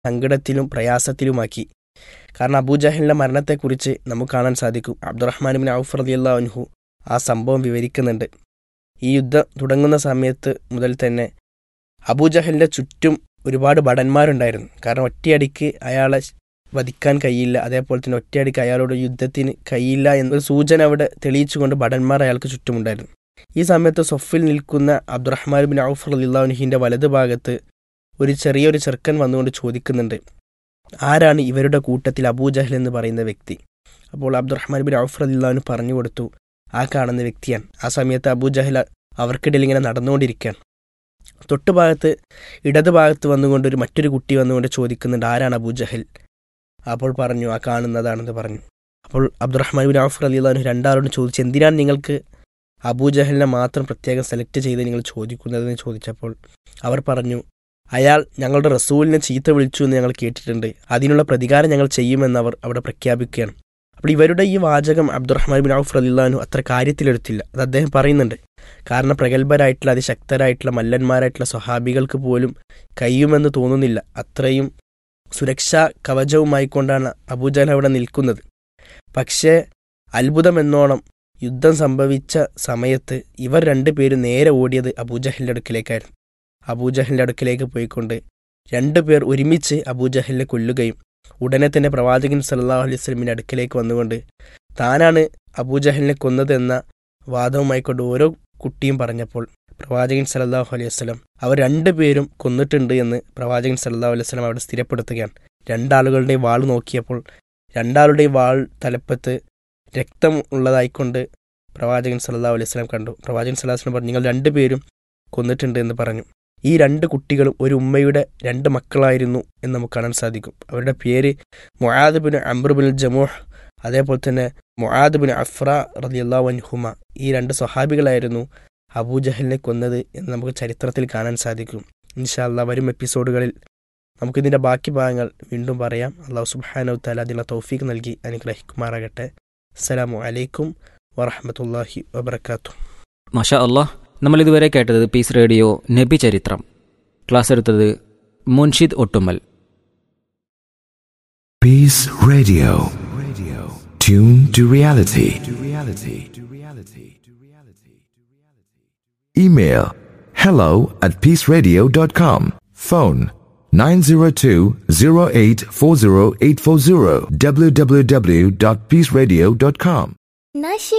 സങ്കടത്തിലും പ്രയാസത്തിലുമാക്കി കാരണം അബൂജഹലിന്റെ മരണത്തെക്കുറിച്ച് നമുക്ക് കാണാൻ സാധിക്കും അബ്ദുറഹ്മാൻ ബിൻ ഔഫ് റളിയല്ലാഹു അൻഹു ആ സംഭവം വിവരിക്കുന്നുണ്ട് ഈ യുദ്ധം തുടങ്ങുന്ന സമയത്ത് മുതൽ തന്നെ അബൂജഹലിന്റെ ചുറ്റും ഒരുപാട് ഭടന്മാരുണ്ടായിരുന്നു കാരണം ഒറ്റയടിക്ക് അയാളെ വധിക്കാൻ കഴിയില്ല അതേപോലെ തന്നെ ഒറ്റയടിക്ക് അയാളോട് യുദ്ധത്തിന് കഴിയില്ല എന്നൊരു സൂചന അവിടെ തെളിയിച്ചുകൊണ്ട് ഭടന്മാർ അയാൾക്ക് ചുറ്റുമുണ്ടായിരുന്നു ഈ സമയത്ത് സൊഫിൽ നിൽക്കുന്ന അബ്ദുറഹ്മാൻ ബിൻ ഔഫ് റളിയല്ലാഹുവിന്റെ വലത് ഭാഗത്ത് ഒരു ചെറിയൊരു ചെറുക്കൻ വന്നുകൊണ്ട് ചോദിക്കുന്നുണ്ട് ആരാണ് ഇവരുടെ കൂട്ടത്തിൽ അബൂജഹൽ എന്ന് പറയുന്ന വ്യക്തി അപ്പോൾ അബ്ദുറഹ്മാൻ ബിൻ ഔഫ് റളിയല്ലാഹു പറഞ്ഞു കൊടുത്തു ആ കാണുന്ന വ്യക്തിയാണ് ആ സമയത്ത് അബൂജഹൽ അവർക്കിടയിൽ ഇങ്ങനെ നടന്നുകൊണ്ടിരിക്കുകയാണ് തൊട്ടുഭാഗത്ത് ഇടത് ഭാഗത്ത് വന്നുകൊണ്ട് ഒരു മറ്റൊരു കുട്ടി വന്നുകൊണ്ട് ചോദിക്കുന്നുണ്ട് ആരാണ് അബൂജഹൽ അപ്പോൾ പറഞ്ഞു ആ കാണുന്നതാണെന്ന് പറഞ്ഞു അപ്പോൾ അബ്ദുറഹ്മാൻ ബിൻ ഔഫ് റളിയല്ലാഹു രണ്ടാളോട് ചോദിച്ചു എന്തിനാണ് നിങ്ങൾക്ക് അബൂജഹലിനെ മാത്രം പ്രത്യേകം സെലക്ട് ചെയ്ത് നിങ്ങൾ ചോദിക്കുന്നതെന്ന് ചോദിച്ചപ്പോൾ അവർ പറഞ്ഞു അയാൾ ഞങ്ങളുടെ റസൂലിനെ ചീത്ത വിളിച്ചു എന്ന് ഞങ്ങൾ കേട്ടിട്ടുണ്ട് അതിനുള്ള പ്രതികാരം ഞങ്ങൾ ചെയ്യുമെന്ന് അവർ അവിടെ പ്രഖ്യാപിക്കുകയാണ് അപ്പോൾ ഇവരുടെ ഈ വാചകം അബ്ദുറഹ്മാൻ ബിൻ ഔഫ് റലില്ലാനു അത്ര കാര്യത്തിലെടുത്തില്ല അത് അദ്ദേഹം പറയുന്നുണ്ട് കാരണം പ്രഗത്ഭരായിട്ടുള്ള അതിശക്തരായിട്ടുള്ള മല്ലന്മാരായിട്ടുള്ള സ്വഹാബികൾക്ക് പോലും കഴിയുമെന്ന് തോന്നുന്നില്ല അത്രയും സുരക്ഷാ കവചവുമായിക്കൊണ്ടാണ് അബൂജഹൽ അവിടെ നിൽക്കുന്നത് പക്ഷേ അത്ഭുതമെന്നോണം യുദ്ധം സംഭവിച്ച സമയത്ത് ഇവർ രണ്ടുപേരും നേരെ ഓടിയത് അബൂജഹലിന്റെ അടുക്കിലേക്കായിരുന്നു അബൂജഹലിന്റെ അടുക്കിലേക്ക് പോയിക്കൊണ്ട് രണ്ടുപേർ ഒരുമിച്ച് അബൂജഹലിനെ കൊല്ലുകയും ഉടനെ തന്നെ പ്രവാചകൻ സല്ലാഹു അലൈഹി സ്വലമിന്റെ അടുക്കിലേക്ക് വന്നുകൊണ്ട് താനാണ് അബൂജഹലിനെ കൊന്നതെന്ന വാദവുമായിക്കൊണ്ട് ഓരോ കുട്ടിയും പറഞ്ഞപ്പോൾ പ്രവാചകൻ സല്ലാഹു അലൈഹി വസ്ലം അവർ രണ്ടുപേരും കൊന്നിട്ടുണ്ട് എന്ന് പ്രവാചകൻ സല്ലാഹു അലൈഹി വസ്ലം അവിടെ സ്ഥിരപ്പെടുത്തുകയാണ് രണ്ടാളുകളുടെ വാൾ നോക്കിയപ്പോൾ രണ്ടാളുടെയും വാൾ തലപ്പത്ത് രക്തം ഉള്ളതായിക്കൊണ്ട് പ്രവാചകൻ സല്ലാഹു അലൈഹി സ്വലം കണ്ടു പ്രവാചകൻ സല്ലാഹു വസ്ലം പറഞ്ഞു നിങ്ങൾ രണ്ടുപേരും കൊന്നിട്ടുണ്ട് എന്ന് പറഞ്ഞു ഈ രണ്ട് കുട്ടികളും ഒരു ഉമ്മയുടെ രണ്ട് മക്കളായിരുന്നു എന്ന് നമുക്ക് കാണാൻ സാധിക്കും അവരുടെ പേര് മൊഹാദ് ബിൻ അംബ്രുബിൻ ജമോഹ് അതേപോലെ തന്നെ മൊഹാദ് ബിൻ അഫ്ര റലിയല്ലാ വൻഹുമ ഈ രണ്ട് സ്വഹാബികളായിരുന്നു അബൂജഹലിനെ കൊന്നത് എന്ന് നമുക്ക് ചരിത്രത്തിൽ കാണാൻ സാധിക്കും ഇൻഷാല്ല വരും എപ്പിസോഡുകളിൽ നമുക്കിതിൻ്റെ ബാക്കി ഭാഗങ്ങൾ വീണ്ടും പറയാം അള്ളാഹു സുബാനവ് താല അതിനുള്ള തൗഫീഖ് നൽകി അനുഗ്രഹിക്കുമാറാകട്ടെ അസ്സലാമു അലൈക്കും വറഹമത്തല്ലാഹി വബർക്കാത്തു മഷ അള്ളാഹ് നമ്മൾ ഇതുവരെ കേട്ടത് പീസ് റേഡിയോ നബി ചരിത്രം ക്ലാസ് എടുത്തത് മുൻഷിദ് ഒട്ടുമ്മൽ Peace Radio. Radio. Tune to reality. To reality. To reality. To reality. Email hello at peaceradio.com. Phone 902-0840840 www.peaceradio.com. നശി